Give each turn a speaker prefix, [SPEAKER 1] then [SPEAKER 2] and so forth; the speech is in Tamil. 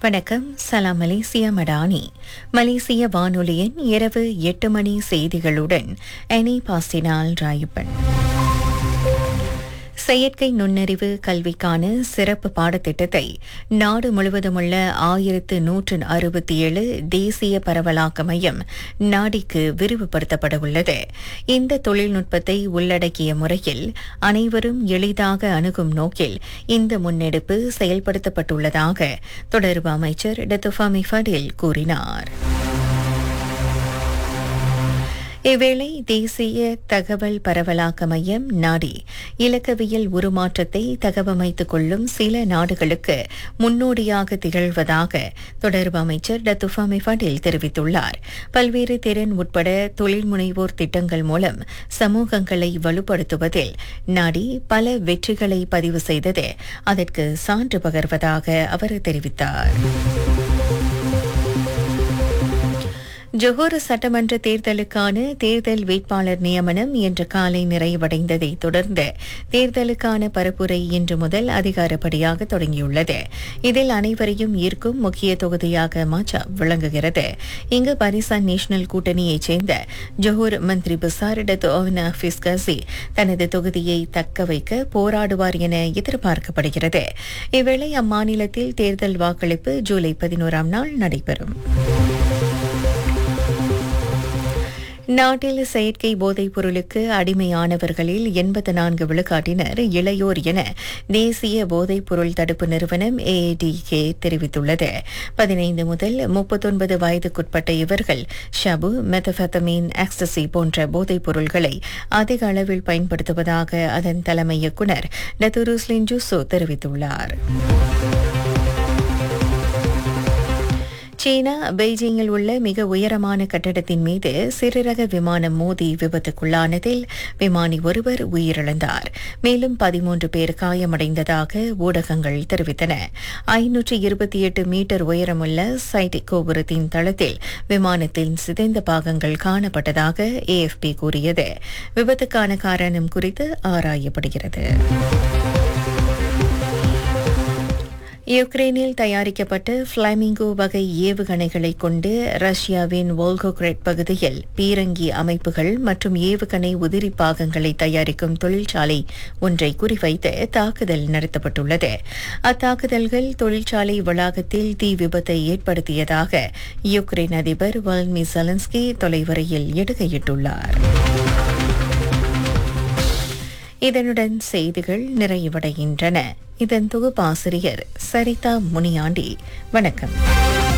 [SPEAKER 1] வணக்கம் சலாம் மலேசியா மடானி மலேசிய வானொலியின் இரவு எட்டு மணி செய்திகளுடன் எனி பாஸ்டினால் ராயப்பன் செயற்கை நுண்ணறிவு கல்விக்கான சிறப்பு பாடத்திட்டத்தை நாடு முழுவதுமுள்ள ஆயிரத்து நூற்று அறுபத்தி ஏழு தேசிய பரவலாக்க மையம் நாடிக்கு விரிவுபடுத்தப்பட உள்ளது இந்த தொழில்நுட்பத்தை உள்ளடக்கிய முறையில் அனைவரும் எளிதாக அணுகும் நோக்கில் இந்த முன்னெடுப்பு செயல்படுத்தப்பட்டுள்ளதாக தொடர்பு அமைச்சர் டெத்துஃபாமி ஃபடில் கூறினார் இவ்வேளை தேசிய தகவல் பரவலாக்க மையம் நாடி இலக்கவியல் உருமாற்றத்தை தகவமைத்துக் கொள்ளும் சில நாடுகளுக்கு முன்னோடியாக திகழ்வதாக தொடர்பு அமைச்சர் டத்துஃபாமி ஃபடில் தெரிவித்துள்ளார் பல்வேறு திறன் உட்பட தொழில் முனைவோர் திட்டங்கள் மூலம் சமூகங்களை வலுப்படுத்துவதில் நாடி பல வெற்றிகளை பதிவு செய்தது அதற்கு சான்று பகர்வதாக அவர் தெரிவித்தார் ஜொஹோர் சட்டமன்ற தேர்தலுக்கான தேர்தல் வேட்பாளர் நியமனம் இன்று காலை நிறைவடைந்ததை தொடர்ந்து தேர்தலுக்கான பரப்புரை இன்று முதல் அதிகாரப்படியாக தொடங்கியுள்ளது இதில் அனைவரையும் ஈர்க்கும் முக்கிய தொகுதியாக மாச்சா விளங்குகிறது இங்கு பாரிசான் நேஷனல் கூட்டணியைச் சேர்ந்த ஜொஹோர் மந்திரி பிசாரிடத்து ஓவனா ஃபிஸ்காசி தனது தொகுதியை தக்க வைக்க போராடுவார் என எதிர்பார்க்கப்படுகிறது இவ்வேளை அம்மாநிலத்தில் தேர்தல் வாக்களிப்பு ஜூலை பதினோராம் நாள் நடைபெறும் நாட்டில் செயற்கை போதைப் பொருளுக்கு அடிமையானவர்களில் எண்பத்து நான்கு விழுக்காட்டினர் இளையோர் என தேசிய போதைப் பொருள் தடுப்பு நிறுவனம் ஏஏடிகே தெரிவித்துள்ளது பதினைந்து முதல் முப்பத்தொன்பது வயதுக்குட்பட்ட இவர்கள் ஷபு மெத்தபெத்தமீன் ஆக்சசி போன்ற போதைப் பொருள்களை அதிக அளவில் பயன்படுத்துவதாக அதன் தலைமை இயக்குநர் டத்துருஸ்லின் ஜூசோ தெரிவித்துள்ளார் சீனா பெய்ஜிங்கில் உள்ள மிக உயரமான கட்டடத்தின் மீது சிறுரக விமானம் மோதி விபத்துக்குள்ளானதில் விமானி ஒருவர் உயிரிழந்தார் மேலும் பதிமூன்று பேர் காயமடைந்ததாக ஊடகங்கள் தெரிவித்தன ஐநூற்று இருபத்தி எட்டு மீட்டர் உயரமுள்ள சைட் கோபுரத்தின் தளத்தில் விமானத்தின் சிதைந்த பாகங்கள் காணப்பட்டதாக ஏஎஃப்பி கூறியது விபத்துக்கான காரணம் குறித்து ஆராயப்படுகிறது யுக்ரைனில் தயாரிக்கப்பட்ட பிளாமிங்கோ வகை ஏவுகணைகளை கொண்டு ரஷ்யாவின் வோல்கோக்ரெட் பகுதியில் பீரங்கி அமைப்புகள் மற்றும் ஏவுகணை உதிரி பாகங்களை தயாரிக்கும் தொழிற்சாலை ஒன்றை குறிவைத்து தாக்குதல் நடத்தப்பட்டுள்ளது அத்தாக்குதல்கள் தொழிற்சாலை வளாகத்தில் தீ விபத்தை ஏற்படுத்தியதாக யுக்ரைன் அதிபர் வல்மி சலன்ஸ்கி தொலைவரையில் எடுக்கையிட்டுள்ளார் இதனுடன் செய்திகள் நிறைவடைகின்றன இதன் தொகுப்பாசிரியர் சரிதா முனியாண்டி வணக்கம்